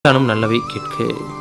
தானும் நல்லவை கேட்க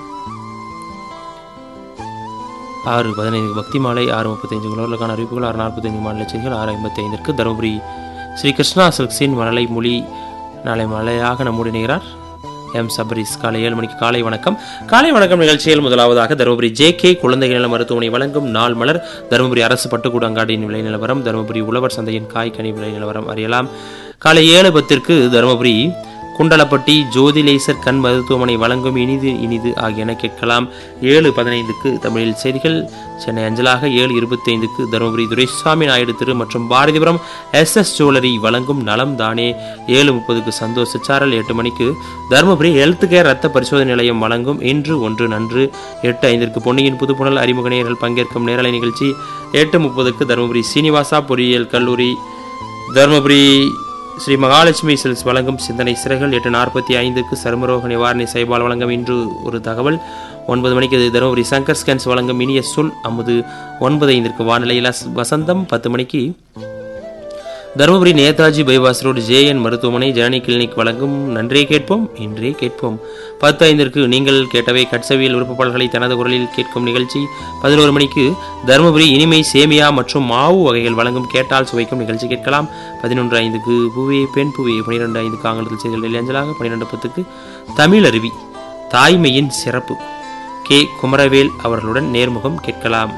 ஆறு பதினைந்து பக்தி மாலை ஆறு முப்பத்தைந்து உலகளுக்கான அறிவிப்புகள் ஆறு நாற்பத்தைந்து மாநில செய்திகள் ஆறு ஐம்பத்தி ஐந்திற்கு தருமபுரி ஸ்ரீ கிருஷ்ணா சில்க்ஸின் மழலை மொழி நாளை மழையாக நம்முடைய நிகரார் எம் சபரிஸ் காலை ஏழு மணிக்கு காலை வணக்கம் காலை வணக்கம் நிகழ்ச்சியில் முதலாவதாக தருமபுரி ஜே கே குழந்தைகள் நல மருத்துவமனை வழங்கும் நாள் மலர் தருமபுரி அரசு பட்டுக்கூட அங்காடியின் விலை நிலவரம் தருமபுரி உழவர் சந்தையின் காய்கனி விலை நிலவரம் அறியலாம் காலை ஏழு பத்திற்கு தருமபுரி குண்டலப்பட்டி ஜோதி லேசர் கண் மருத்துவமனை வழங்கும் இனிது இனிது ஆகியன கேட்கலாம் ஏழு பதினைந்துக்கு தமிழில் செய்திகள் சென்னை அஞ்சலாக ஏழு இருபத்தைந்துக்கு தருமபுரி துரைசாமி நாயுடு திரு மற்றும் பாரதிபுரம் எஸ் எஸ் ஜுவல்லரி வழங்கும் நலம் தானே ஏழு முப்பதுக்கு சந்தோஷ சாரல் எட்டு மணிக்கு தருமபுரி ஹெல்த் கேர் ரத்த பரிசோதனை நிலையம் வழங்கும் இன்று ஒன்று நன்று எட்டு ஐந்திற்கு பொன்னியின் புதுப்புணல் அறிமுக நேயர்கள் பங்கேற்கும் நேரலை நிகழ்ச்சி எட்டு முப்பதுக்கு தருமபுரி சீனிவாசா பொறியியல் கல்லூரி தருமபுரி ஸ்ரீ மகாலட்சுமி சில்ஸ் வழங்கும் சிந்தனை சிறைகள் எட்டு நாற்பத்தி ஐந்துக்கு சருமரோக நிவாரணி சைபால் வழங்கும் இன்று ஒரு தகவல் ஒன்பது மணிக்கு தருமபுரி சங்கர் ஸ்கேன்ஸ் வழங்கும் இனிய சொல் அமுது ஒன்பது ஐந்திற்கு வானிலையில் வசந்தம் பத்து மணிக்கு Dharmapuri Netaji bypass road JN மருத்துவமனை ஜனனி கிளினிக் வழங்கும் நன்றே கேட்போம் இன்றே கேட்போம் பத்து ஐந்திற்கு நீங்கள் கேட்டவை கட்சவியல் விருப்பப்பாளர்களை தனது குரலில் கேட்கும் நிகழ்ச்சி பதினோரு மணிக்கு தருமபுரி இனிமை சேமியா மற்றும் மாவு வகைகள் வழங்கும் கேட்டால் சுவைக்கும் நிகழ்ச்சி கேட்கலாம் பதினொன்று ஐந்துக்கு பூவே பெண் பூவே பனிரெண்டு ஐந்துக்கு ஆங்கிலத்தில் செய்திகள் இளைஞலாக பன்னிரெண்டு பத்துக்கு தமிழ் அருவி தாய்மையின் சிறப்பு கே குமரவேல் அவர்களுடன் நேர்முகம் கேட்கலாம்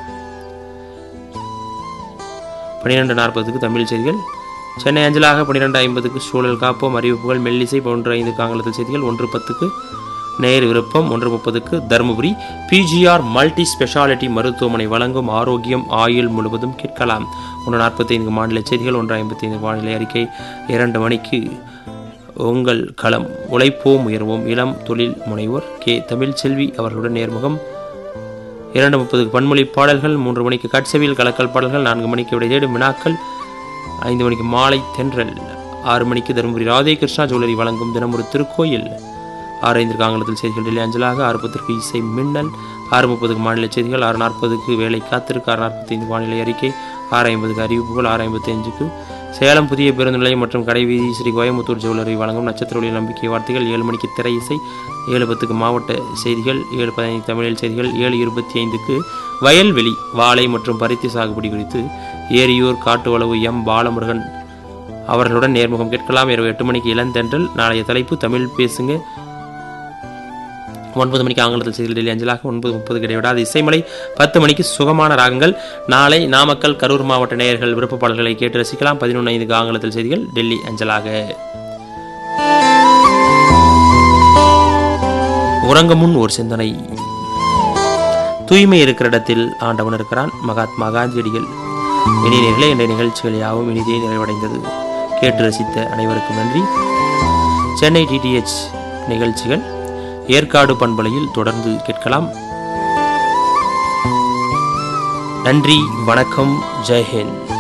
பன்னிரெண்டு நாற்பதுக்கு தமிழ் செய்திகள் சென்னை அஞ்சலாக பன்னிரெண்டு ஐம்பதுக்கு சூழல் காப்போம் அறிவிப்புகள் மெல்லிசை போன்ற ஐந்துக்கு ஆங்கிலத்தில் செய்திகள் ஒன்று பத்துக்கு நேர் விருப்பம் ஒன்று முப்பதுக்கு தருமபுரி பிஜிஆர் மல்டி ஸ்பெஷாலிட்டி மருத்துவமனை வழங்கும் ஆரோக்கியம் ஆயுள் முழுவதும் கேட்கலாம் ஒன்று நாற்பத்தைந்து மாநில செய்திகள் ஒன்று ஐம்பத்தைந்து வானிலை அறிக்கை இரண்டு மணிக்கு உங்கள் களம் உழைப்போம் உயர்வோம் இளம் தொழில் முனைவோர் கே தமிழ் செல்வி அவர்களுடன் நேர்முகம் இரண்டு முப்பதுக்கு பன்மொழி பாடல்கள் மூன்று மணிக்கு கட்சவியல் கலக்கல் பாடல்கள் நான்கு மணிக்கு விடை தேடும் வினாக்கள் ஐந்து மணிக்கு மாலை தென்றல் ஆறு மணிக்கு தருமபுரி ராதே கிருஷ்ணா ஜுவல்லரி வழங்கும் தினம் ஒரு திருக்கோயில் ஆறு ஐந்திற்கு ஆங்கிலத்தில் செய்திகள் டெல்லி அஞ்சலாக ஆறு பத்திற்கு இசை மின்னல் ஆறு முப்பதுக்கு மாநில செய்திகள் ஆறு நாற்பதுக்கு வேலை காத்திருக்கு ஆறு நாற்பத்தைந்து வானிலை அறிக்கை ஆறு ஐம்பதுக்கு அறிவிப்புகள் ஆறு ஐம்பத்தி அஞ்சுக்கு சேலம் புதிய பேருந்து நிலையம் மற்றும் கடைவீதி ஸ்ரீ கோயம்புத்தூர் ஜுவல்லரி வழங்கும் நட்சத்திர ஒளி நம்பிக்கை வார்த்தைகள் ஏழு மணிக்கு திரை இசை ஏழு பத்துக்கு மாவட்ட செய்திகள் ஏழு பதினைந்து தமிழில் செய்திகள் ஏழு இருபத்தி ஐந்துக்கு வயல்வெளி வாழை மற்றும் பருத்தி சாகுபடி குறித்து ஏரியூர் காட்டுவளவு எம் பாலமுருகன் அவர்களுடன் நேர்முகம் கேட்கலாம் இரவு எட்டு மணிக்கு இளந்தென்றல் நாளைய தலைப்பு தமிழ் பேசுங்க ஒன்பது மணிக்கு ஆங்கிலத்தில் செய்திகள் டெல்லி அஞ்சலாக ஒன்பது முப்பது கிடைவிடாது இசைமலை பத்து மணிக்கு சுகமான ராகங்கள் நாளை நாமக்கல் கரூர் மாவட்ட நேயர்கள் விருப்ப பாடல்களை கேட்டு ரசிக்கலாம் பதினொன்று ஐந்துக்கு ஆங்கிலத்தில் செய்திகள் டெல்லி அஞ்சலாக உறங்க முன் ஒரு சிந்தனை தூய்மை இருக்கிற இடத்தில் ஆண்டவன் இருக்கிறான் மகாத்மா காந்தியடிகள் இனியர்களே என்ற நிகழ்ச்சிகள் யாவும் இனிதே நிறைவடைந்தது கேட்டு ரசித்த அனைவருக்கும் நன்றி சென்னை டிடிஹெச் நிகழ்ச்சிகள் ஏற்காடு பண்பலையில் தொடர்ந்து கேட்கலாம் நன்றி வணக்கம் ஜெய்ஹிந்த்